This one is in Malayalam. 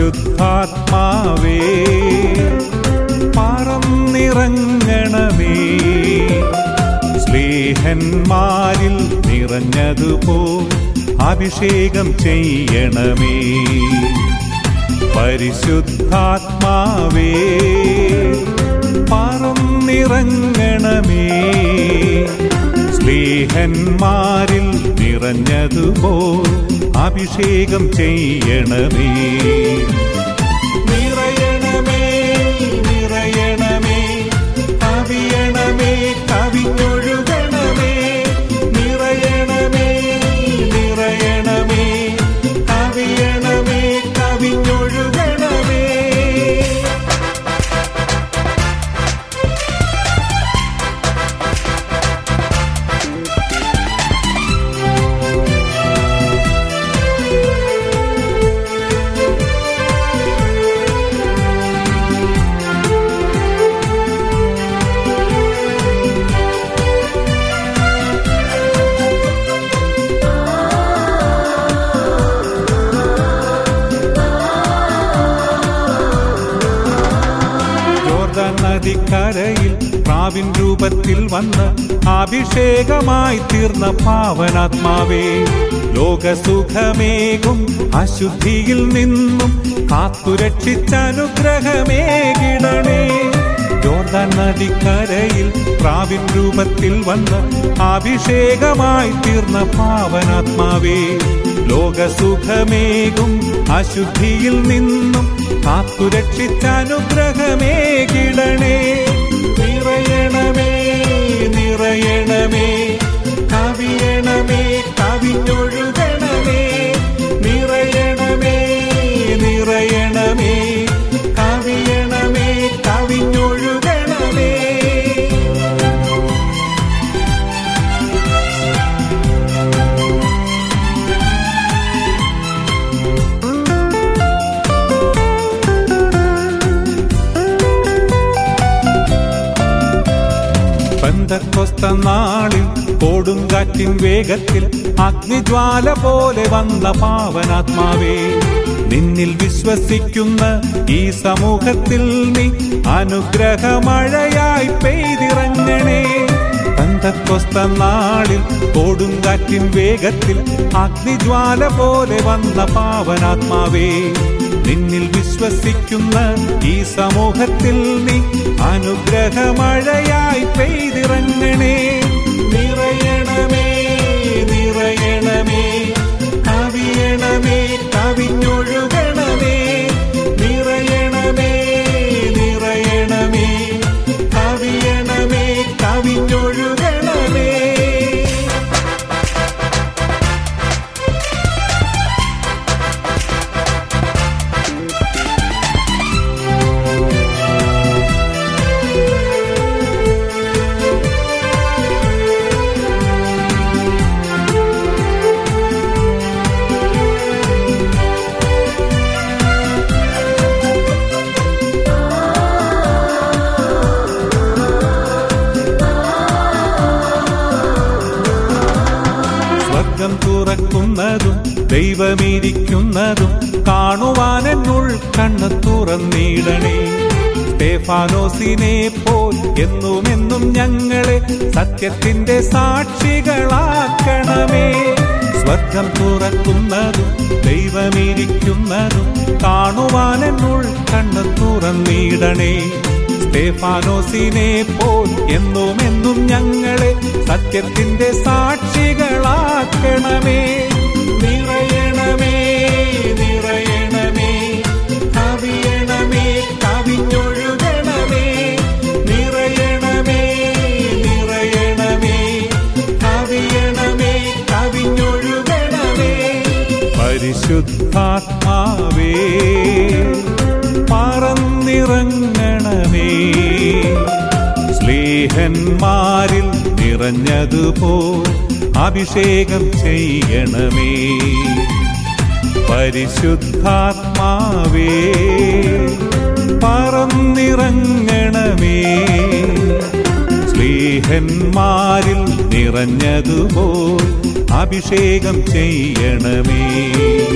പരിശുദ്ധാത്മാവേ പറന്നിറങ്ങണമേ സ്നേഹന്മാരിൽ നിറഞ്ഞതുപോ അഭിഷേകം ചെയ്യണമേ പരിശുദ്ധാത്മാവേ പറന്നിറങ്ങണമേ സ്നേഹന്മാരിൽ നിറഞ്ഞതുപോ അഭിഷേകം ചെയ്യണമേ നിറയണമേ നിറയണമേ കവിയണമേ കവിഞ്ഞൊഴുകണമേ നിറയണമേ നിറയണമേ കവിയണമേ കവിഞ്ഞൊഴുകണമേ ജോർദാൻ നദിക്കരയിൽ പ്രാവിൻ രൂപത്തിൽ വന്ന് അഭിഷേകമായി തീർന്ന പാവനാത്മാവേ ലോകസുഖമേകും അശുദ്ധിയിൽ നിന്നും കാത്തുരക്ഷിച്ച അനുഗ്രഹമേകിടണേ ജോർദാൻ നദിക്കരയിൽ പ്രാവിൻ രൂപത്തിൽ വന്ന് അഭിഷേകമായി തീർന്ന പാവനാത്മാവേ ലോകസുഖമേകും അശുദ്ധിയിൽ നിന്നും കാത്തുരക്ഷിച്ച അനുഗ്രഹമേകിടണേ നിറയണമേ നിറയണമേ കവിയണമേ കവിഞ്ഞൊഴുകണമേ നിറയണമേ നിറയണമേ കവിയണമേ കവിഞ്ഞൊഴുകണമേ ബന്ധക്കൊസ്ത നാളിൽ കൊടുങ്കാറ്റിൻ വേഗത്തിൽ അഗ്നിജ്വാല പോലെ വന്ന പാവനാത്മാവേ നിന്നിൽ വിശ്വസിക്കുന്ന ഈ സമൂഹത്തിൽ നീ അനുഗ്രഹമഴയായി പെയ്തിറങ്ങണേ ബന്ധക്കൊസ്ത നാളിൽ കൊടുങ്കാറ്റിൻ വേഗത്തിൽ അഗ്നിജ്വാല പോലെ വന്ന പാവനാത്മാവേ നിന്നിൽ വിശ്വസിക്കുന്ന ഈ സമൂഹത്തിൽ നീ അനുഗ്രഹമഴയായി പെയ്തിറങ്ങണേ നിറയണമേ നിറയണമേ കവിയണമേ കവിഞ്ഞൊഴുകണമേ നിറയണമേ നിറയണമേ കവിയണമേ കവിഞ്ഞൊഴുകണമേ സ്വർഗം തുറക്കുന്നതും ദൈവമിരിക്കുന്നതും കാണുവാനെന്നുൾ കണ്ണ് തുറന്നിടണേ സ്തേഫാനോസിനെ പോൽ എന്നും എന്നും ഞങ്ങളെ സത്യത്തിന്റെ സാക്ഷികളാക്കണമേ സ്വർഗം തുറക്കുന്നതും ദൈവമിരിക്കുന്നതും കാണുവാനെന്നുൾ കണ്ണ് തുറന്നിടണേ സ്തേഫാനോസിനെ പോൽ എന്നും എന്നും ഞങ്ങളെ സത്യത്തിന്റെ സാക്ഷികളാക്കണമേ നിറയണമേ നിറയണമേ കവിയണമേ കവിഞ്ഞൊഴുകണമേ നിറയണമേ നിറയണമേ കവിയണമേ കവിഞ്ഞൊഴുകണമേ പരിശുദ്ധാത്മാവേ പറന്നിറങ്ങണമേ സ്നേഹന്മാരിൽ നിറഞ്ഞതുപോ അഭിഷേകം ചെയ്യണമേ പരിശുദ്ധാത്മാവേ പറന്നിറങ്ങണമേ സ്നേഹന്മാരിൽ നിറഞ്ഞതുപോ അഭിഷേകം ചെയ്യണമേ